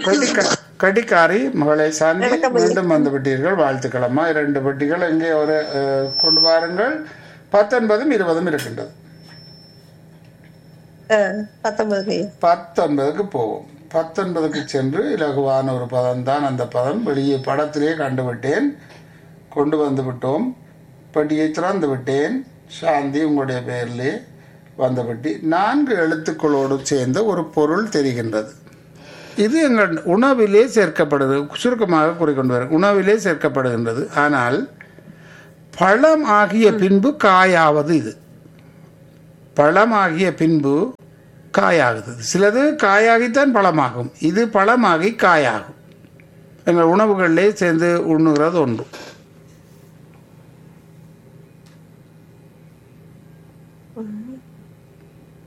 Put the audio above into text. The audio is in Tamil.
கட்டிக்க- கட்டிக்காரி மகளை சாந்தி வணக்கம் ஐயா. மீண்டும் வந்து விட்டீர்கள் வாழ்த்துக்களம்மா இரண்டு பெட்டிகள் இங்கே ஒரு அஹ், கொண்டு வாருங்கள் பத்தொன்பதும் இருபதும் இருக்கின்றது ஆ, பத்தொன்பது ஐயா பத்தொன்பதுக்கு போவோம் பத்தொன்பதுக்கு சென்று இலகுவான ஒரு பதம் தான் அந்த பதம் வெளியே படத்திலே கண்டுவிட்டேன் கொண்டு வந்து விட்டோம் பெட்டியை திறந்து விட்டேன் சாந்தி உங்களுடைய பெயரிலே வந்த பெட்டி நான்கு எழுத்துக்களோடு சேர்ந்த ஒரு பொருள் தெரிகின்றது இது எங்கள் உணவிலே சேர்க்கப்படுது சுருக்கமாக கூறிக்கொண்டு வர உணவிலே சேர்க்கப்படுகின்றது ஆனால் பழம் ஆகிய பின்பு காயாவது இது பழமாகிய பின்பு காயாகுது சிலது காயாகித்தான் பழமாகும் இது பழமாகி காயாகும் எங்கள் உணவுகளிலே சேர்ந்து உண்ணுகிறது ஒன்று ம்.